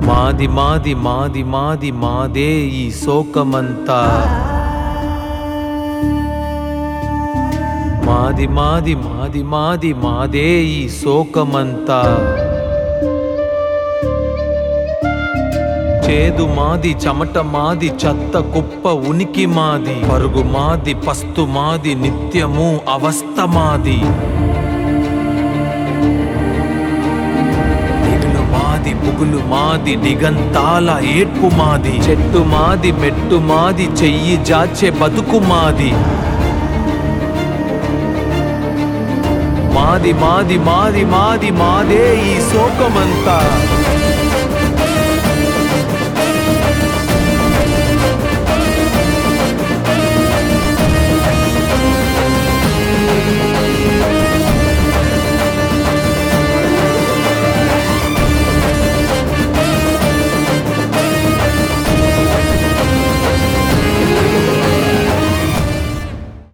మాది మాది మాది మాది మాదే ఈ శోకమంతా మాది మాది మాది మాది మాదే ఈ శోకమంతా చేదు మాది చెమట మాది చెత్త కుప్ప ఉనికి మాది పరుగు మాది పస్తు మాది నిత్యము అవస్థ మాది దిగులు మాది పుగులు మాది దిగంతాల ఏడ్పు మాది చెట్టు మాది మెట్టు మాది చెయ్యి జాచే బతుకు మాది మాది మాది మాది మాది మాదే ఈ శోకమంతా